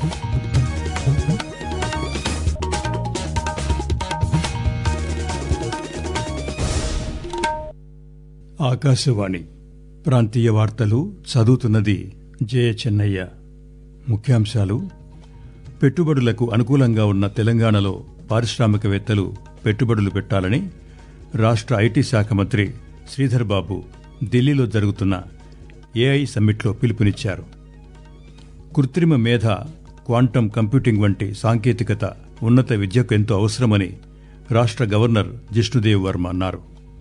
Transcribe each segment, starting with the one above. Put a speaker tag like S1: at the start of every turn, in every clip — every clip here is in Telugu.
S1: ఆకాశవాణి ప్రాంతీయ వార్తలు చదువుతున్నది జయ చెన్నయ్య ముఖ్యాంశాలు పెట్టుబడులకు అనుకూలంగా ఉన్న తెలంగాణలో పారిశ్రామికవేత్తలు పెట్టుబడులు పెట్టాలని రాష్ట్ర ఐటీ శాఖ మంత్రి శ్రీధర్ బాబు ఢిల్లీలో జరుగుతున్న ఏఐ సమ్మిట్లో పిలుపునిచ్చారు కృత్రిమ మేధ క్వాంటం కంప్యూటింగ్ వంటి సాంకేతికత ఉన్నత విద్యకు ఎంతో అవసరమని రాష్ట్ర గవర్నర్ జిష్ణుదేవ్ వర్మ అన్నారు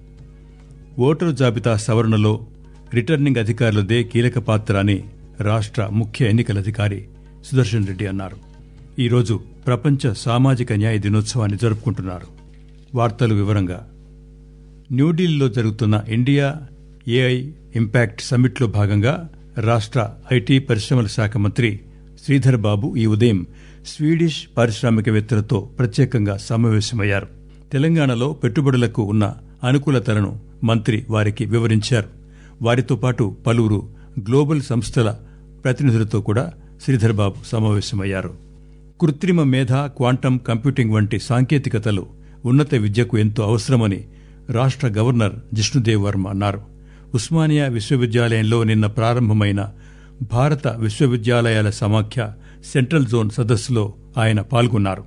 S1: ఓటరు జాబితా సవరణలో రిటర్నింగ్ అధికారులదే కీలక పాత్ర అని రాష్ట్ర ముఖ్య ఎన్నికల అధికారి సుదర్శన్ రెడ్డి అన్నారు ఈరోజు ప్రపంచ సామాజిక న్యాయ దినోత్సవాన్ని జరుపుకుంటున్నారు వార్తలు వివరంగా న్యూఢిల్లీలో జరుగుతున్న ఇండియా ఏఐ ఇంపాక్ట్ సమ్మిట్లో భాగంగా రాష్ట్ర ఐటీ పరిశ్రమల శాఖ మంత్రి శ్రీధర్ బాబు ఈ ఉదయం స్వీడిష్ పారిశ్రామికవేత్తలతో ప్రత్యేకంగా సమావేశమయ్యారు తెలంగాణలో పెట్టుబడులకు ఉన్న అనుకూలతలను మంత్రి వారికి వివరించారు వారితో పాటు పలువురు గ్లోబల్ సంస్థల ప్రతినిధులతో కూడా శ్రీధర్ బాబు సమావేశమయ్యారు కృత్రిమ మేధ క్వాంటం కంప్యూటింగ్ వంటి సాంకేతికతలు ఉన్నత విద్యకు ఎంతో అవసరమని రాష్ట్ర గవర్నర్ జిష్ణుదేవ్ వర్మ అన్నారు ఉస్మానియా విశ్వవిద్యాలయంలో నిన్న ప్రారంభమైన భారత విశ్వవిద్యాలయాల సమాఖ్య సెంట్రల్ జోన్ సదస్సులో ఆయన పాల్గొన్నారు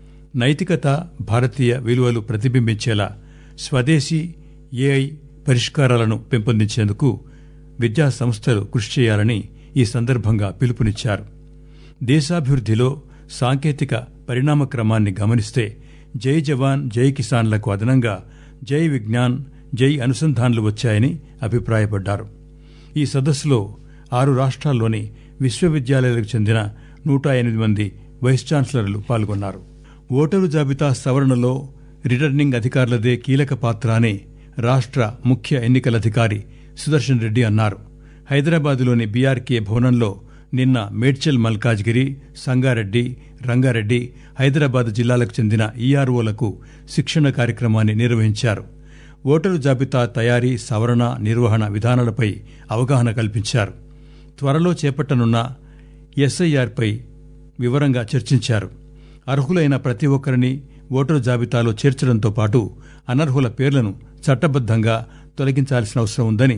S1: నైతికత భారతీయ విలువలు ప్రతిబింబించేలా స్వదేశీ ఏఐ పరిష్కారాలను పెంపొందించేందుకు విద్యా సంస్థలు కృషి చేయాలని ఈ సందర్భంగా పిలుపునిచ్చారు దేశాభివృద్దిలో సాంకేతిక పరిణామ క్రమాన్ని గమనిస్తే జై జవాన్ జై కిసాన్లకు అదనంగా జై విజ్ఞాన్ జై అనుసంధాన్లు వచ్చాయని అభిప్రాయపడ్డారు ఈ సదస్సులో ఆరు రాష్ట్రాల్లోని విశ్వవిద్యాలయాలకు చెందిన నూట ఎనిమిది మంది వైస్ ఛాన్సలర్లు పాల్గొన్నారు ఓటరు జాబితా సవరణలో రిటర్నింగ్ అధికారులదే కీలక పాత్ర అని రాష్ట్ర ముఖ్య ఎన్నికల అధికారి సుదర్శన్ రెడ్డి అన్నారు హైదరాబాదులోని బీఆర్కే భవనంలో నిన్న మేడ్చల్ మల్కాజ్గిరి సంగారెడ్డి రంగారెడ్డి హైదరాబాద్ జిల్లాలకు చెందిన ఈఆర్ఓలకు శిక్షణ కార్యక్రమాన్ని నిర్వహించారు ఓటరు జాబితా తయారీ సవరణ నిర్వహణ విధానాలపై అవగాహన కల్పించారు త్వరలో చేపట్టనున్న ఎస్ఐఆర్పై వివరంగా చర్చించారు అర్హులైన ప్రతి ఒక్కరిని ఓటరు జాబితాలో చేర్చడంతో పాటు అనర్హుల పేర్లను చట్టబద్దంగా తొలగించాల్సిన అవసరం ఉందని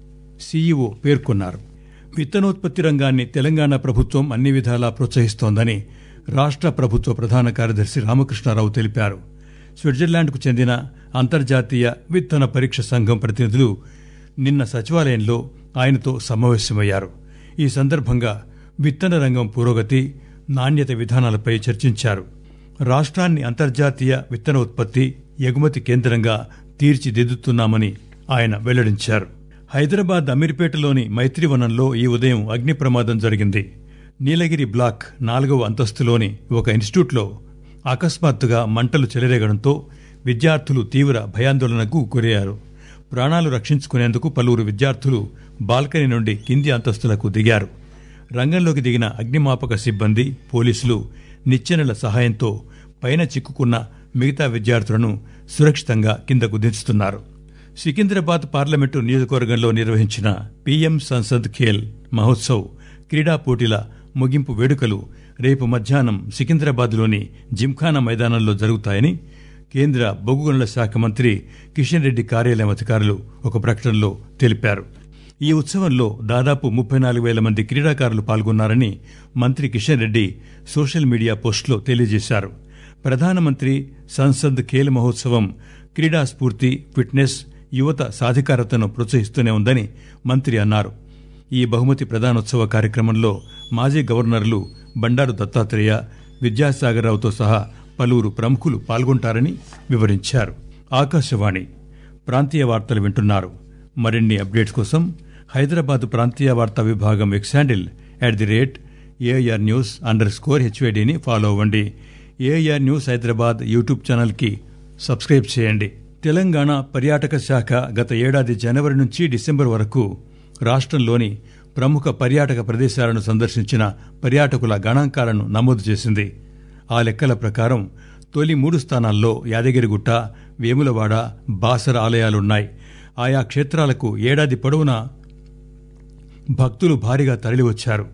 S1: సీఈఓ పేర్కొన్నారు విత్తనోత్పత్తి రంగాన్ని తెలంగాణ ప్రభుత్వం అన్ని విధాలా ప్రోత్సహిస్తోందని రాష్ట్ర ప్రభుత్వ ప్రధాన కార్యదర్శి రామకృష్ణారావు తెలిపారు స్విట్జర్లాండ్కు చెందిన అంతర్జాతీయ విత్తన పరీక్ష సంఘం ప్రతినిధులు నిన్న సచివాలయంలో ఆయనతో సమావేశమయ్యారు ఈ సందర్భంగా విత్తన రంగం పురోగతి నాణ్యత విధానాలపై చర్చించారు రాష్ట్రాన్ని అంతర్జాతీయ విత్తన ఉత్పత్తి ఎగుమతి కేంద్రంగా తీర్చిదిద్దుతున్నామని ఆయన వెల్లడించారు హైదరాబాద్ అమీర్పేటలోని మైత్రివనంలో ఈ ఉదయం అగ్ని ప్రమాదం జరిగింది నీలగిరి బ్లాక్ నాలుగవ అంతస్తులోని ఒక ఇన్స్టిట్యూట్లో అకస్మాత్తుగా మంటలు చెలరేగడంతో విద్యార్థులు తీవ్ర భయాందోళనకు గురయ్యారు ప్రాణాలు రక్షించుకునేందుకు పలువురు విద్యార్థులు బాల్కనీ నుండి కింది అంతస్తులకు దిగారు రంగంలోకి దిగిన అగ్నిమాపక సిబ్బంది పోలీసులు నిచ్చెనల సహాయంతో పైన చిక్కుకున్న మిగతా విద్యార్థులను సురక్షితంగా కిందకు దించుతున్నారు సికింద్రాబాద్ పార్లమెంటు నియోజకవర్గంలో నిర్వహించిన పీఎం సంసద్ ఖేల్ మహోత్సవ్ క్రీడా పోటీల ముగింపు వేడుకలు రేపు మధ్యాహ్నం సికింద్రాబాద్లోని జిమ్ఖానా మైదానంలో జరుగుతాయని కేంద్ర బొగ్గు గనుల శాఖ మంత్రి కిషన్ రెడ్డి కార్యాలయం అధికారులు ఒక ప్రకటనలో తెలిపారు ఈ ఉత్సవంలో దాదాపు ముప్పై నాలుగు వేల మంది క్రీడాకారులు పాల్గొన్నారని మంత్రి కిషన్ రెడ్డి సోషల్ మీడియా పోస్టులో తెలియజేశారు ప్రధానమంత్రి సంసద్ ఖేల్ మహోత్సవం క్రీడా స్ఫూర్తి ఫిట్నెస్ యువత సాధికారతను ప్రోత్సహిస్తూనే ఉందని మంత్రి అన్నారు ఈ బహుమతి ప్రధానోత్సవ కార్యక్రమంలో మాజీ గవర్నర్లు బండారు దత్తాత్రేయ విద్యాసాగర్రావుతో సహా పలువురు ప్రముఖులు పాల్గొంటారని వివరించారు ఆకాశవాణి ప్రాంతీయ వార్తలు వింటున్నారు మరిన్ని అప్డేట్స్ కోసం హైదరాబాద్ ప్రాంతీయ వార్తా విభాగం X handle at the rate AIR news underscore హెచ్వైడిని ఫాలో అవ్వండి ఏఐఆర్ న్యూస్ హైదరాబాద్ యూట్యూబ్ ఛానల్కి సబ్స్క్రైబ్ చేయండి తెలంగాణ పర్యాటక శాఖ గత ఏడాది జనవరి నుంచి డిసెంబర్ వరకు రాష్ట్రంలోని ప్రముఖ పర్యాటక ప్రదేశాలను సందర్శించిన పర్యాటకుల గణాంకాలను నమోదు చేసింది ఆ లెక్కల ప్రకారం తొలి మూడు స్థానాల్లో యాదగిరిగుట్ట వేములవాడ బాసర ఆలయాలున్నాయి ఆయా క్షేత్రాలకు ఏడాది పొడవునా భక్తులు భారీగా తరలివచ్చారు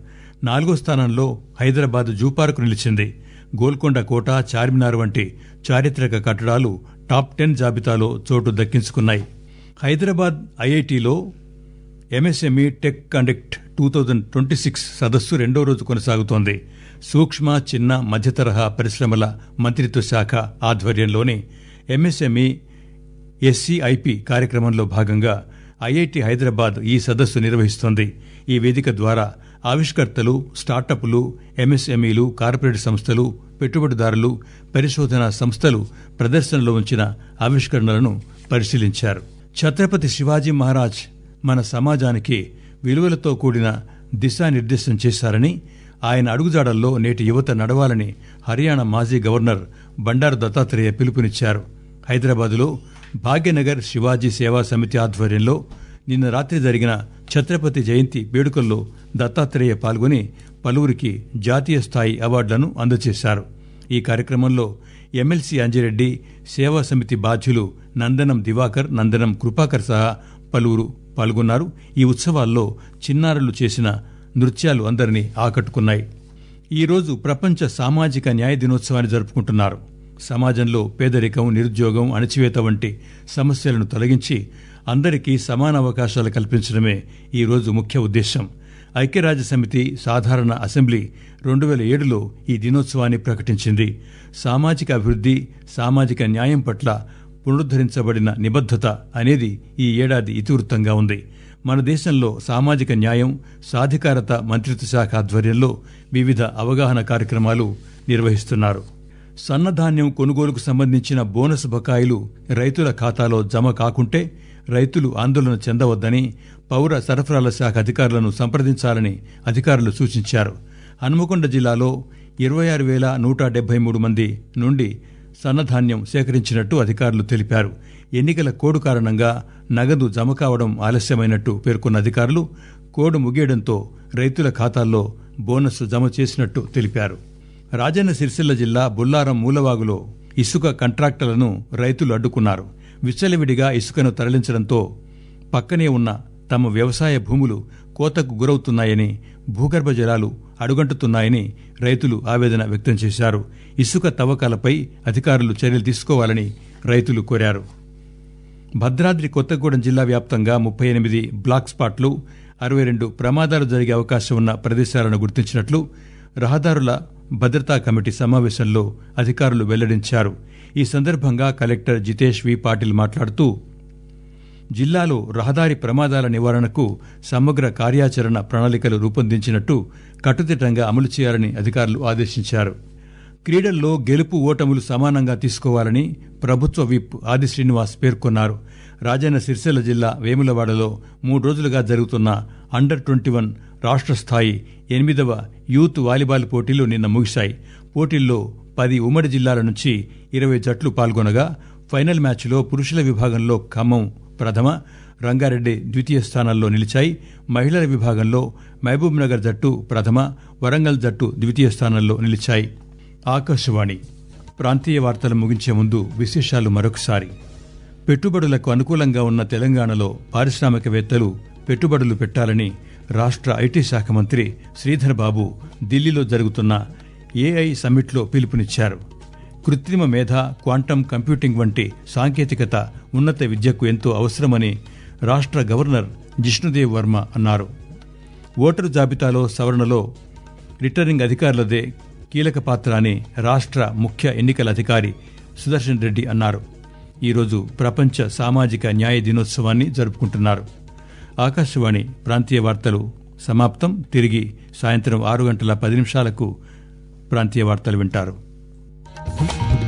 S1: నాలుగో స్థానంలో హైదరాబాద్ జూపార్కు నిలిచింది గోల్కొండ కోట చార్మినార్ వంటి చారిత్రక కట్టడాలు టాప్ టెన్ జాబితాలో చోటు దక్కించుకున్నాయి హైదరాబాద్ ఐఐటిలో MSME tech conduct two thousand twenty six సదస్సు రెండో రోజు కొనసాగుతోంది సూక్ష్మ చిన్న మధ్యతరహా పరిశ్రమల మంత్రిత్వ శాఖ ఆధ్వర్యంలోని ఎంఎస్ఎంఈ ఎస్సీఐపి కార్యక్రమంలో భాగంగా ఐఐటి హైదరాబాద్ ఈ సదస్సు నిర్వహిస్తోంది ఈ వేదిక ద్వారా ఆవిష్కర్తలు స్టార్టప్లు ఎంఎస్ఎంఈలు కార్పొరేట్ సంస్థలు పెట్టుబడిదారులు పరిశోధనా సంస్థలు ప్రదర్శనలో ఉంచిన ఆవిష్కరణలను పరిశీలించారు ఛత్రపతి శివాజీ మహారాజ్ మన సమాజానికి విలువలతో కూడిన దిశానిర్దేశం చేశారని ఆయన అడుగుజాడల్లో నేటి యువత నడవాలని హర్యానా మాజీ గవర్నర్ బండారు దత్తాత్రేయ పిలుపునిచ్చారు హైదరాబాదులో భాగ్యనగర్ శివాజీ సేవా సమితి ఆధ్వర్యంలో నిన్న రాత్రి జరిగిన ఛత్రపతి జయంతి వేడుకల్లో దత్తాత్రేయ పాల్గొని పలువురికి జాతీయ స్థాయి అవార్డులను అందజేశారు ఈ కార్యక్రమంలో ఎమ్మెల్సీ అంజిరెడ్డి సేవా సమితి బాధ్యులు నందనం దివాకర్ నందనం కృపాకర్ సహా పలువురు పాల్గొన్నారు ఈ ఉత్సవాల్లో చిన్నారులు చేసిన నృత్యాలు అందరినీ ఆకట్టుకున్నాయి ఈరోజు ప్రపంచ సామాజిక న్యాయ దినోత్సవాన్ని జరుపుకుంటున్నారు సమాజంలో పేదరికం నిరుద్యోగం అణచివేత వంటి సమస్యలను తొలగించి అందరికీ సమాన అవకాశాలు కల్పించడమే ఈ రోజు ముఖ్య ఉద్దేశం ఐక్యరాజ్య సమితి సాధారణ అసెంబ్లీ రెండు వేల ఏడులో ఈ దినోత్సవాన్ని ప్రకటించింది సామాజిక అభివృద్ధి సామాజిక న్యాయం పట్ల పునరుద్ధరించబడిన నిబద్ధత అనేది ఈ ఏడాది ఇతివృత్తంగా ఉంది మన దేశంలో సామాజిక న్యాయం సాధికారత మంత్రిత్వ శాఖ ఆధ్వర్యంలో వివిధ అవగాహన కార్యక్రమాలు నిర్వహిస్తున్నారు సన్నధాన్యం కొనుగోలుకు సంబంధించిన బోనస్ బకాయిలు రైతుల ఖాతాలో జమ కాకుంటే రైతులు ఆందోళన చెందవద్దని పౌర సరఫరాల శాఖ అధికారులను సంప్రదించాలని అధికారులు సూచించారు హన్మకొండ జిల్లాలో ఇరవై ఆరు వేల నూట డెబ్బై మూడు మంది నుండి సన్నధాన్యం సేకరించినట్టు అధికారులు తెలిపారు ఎన్నికల కోడ్ కారణంగా నగదు జమ కావడం ఆలస్యమైనట్టు పేర్కొన్న అధికారులు కోడ్ ముగియడంతో రైతుల ఖాతాల్లో బోనస్ జమ చేసినట్టు తెలిపారు రాజన్న సిరిసిల్ల జిల్లా బుల్లారం మూలవాగులో ఇసుక కంట్రాక్టర్లను రైతులు అడ్డుకున్నారు విచ్చలవిడిగా ఇసుకను తరలించడంతో పక్కనే ఉన్న తమ వ్యవసాయ భూములు కోతకు గురవుతున్నాయని భూగర్భ జలాలు అడుగంటుతున్నాయని రైతులు ఆవేదన వ్యక్తం చేశారు ఇసుక తవ్వకాలపై అధికారులు చర్యలు తీసుకోవాలని రైతులు కోరారు భద్రాద్రి కొత్తగూడెం జిల్లా వ్యాప్తంగా ముప్పై ఎనిమిది బ్లాక్ స్పాట్లు అరవై రెండు ప్రమాదాలు జరిగే అవకాశం ఉన్న ప్రదేశాలను గుర్తించినట్లు రహదారుల భద్రతా కమిటీ సమావేశంలో అధికారులు వెల్లడించారు ఈ సందర్భంగా కలెక్టర్ జితేష్ వి పాటిల్ మాట్లాడుతూ జిల్లాలో రహదారి ప్రమాదాల నివారణకు సమగ్ర కార్యాచరణ ప్రణాళికలు రూపొందించినట్టు కట్టుదిట్టంగా అమలు చేయాలని అధికారులు ఆదేశించారు క్రీడల్లో గెలుపు ఓటములు సమానంగా తీసుకోవాలని ప్రభుత్వ విప్ ఆది శ్రీనివాస్ పేర్కొన్నారు రాజన్న సిరిసిల్ల జిల్లా వేములవాడలో మూడు రోజులుగా జరుగుతున్న అండర్ ట్వంటీ వన్ రాష్ట్ర స్థాయి ఎనిమిదవ యూత్ వాలీబాల్ పోటీలు నిన్న ముగిశాయి పోటీల్లో పది ఉమ్మడి జిల్లాల నుంచి ఇరవై జట్లు పాల్గొనగా ఫైనల్ మ్యాచ్లో పురుషుల విభాగంలో ఖమ్మం ప్రథమ రంగారెడ్డి ద్వితీయ స్థానాల్లో నిలిచాయి మహిళల విభాగంలో మహబూబ్ నగర్ జట్టు ప్రథమ వరంగల్ జట్టు ద్వితీయ స్థానంలో నిలిచాయి ఆకాశవాణి ప్రాంతీయ వార్తలు ముగించే ముందు విశేషాలు మరొకసారి పెట్టుబడులకు అనుకూలంగా ఉన్న తెలంగాణలో పారిశ్రామికవేత్తలు పెట్టుబడులు పెట్టాలని రాష్ట్ర ఐటీ శాఖ మంత్రి శ్రీధర్ బాబు ఢిల్లీలో జరుగుతున్న ఏఐ సమ్మిట్లో పిలుపునిచ్చారు కృత్రిమ మేధ క్వాంటమ్ కంప్యూటింగ్ వంటి సాంకేతికత ఉన్నత విద్యకు ఎంతో అవసరమని రాష్ట్ర గవర్నర్ జిష్ణుదేవ్ వర్మ అన్నారు ఓటరు జాబితాలో సవరణలో రిటర్నింగ్ అధికారులదే కీలక పాత్ర అని రాష్ట్ర ముఖ్య ఎన్నికల అధికారి సుదర్శన్ రెడ్డి అన్నారు ఈరోజు ప్రపంచ సామాజిక న్యాయ దినోత్సవాన్ని జరుపుకుంటున్నారు ఆకాశవాణి ప్రాంతీయ వార్తలు సమాప్తం తిరిగి సాయంత్రం ఆరు గంటల పది నిమిషాలకు ప్రాంతీయ వార్తలు వింటారు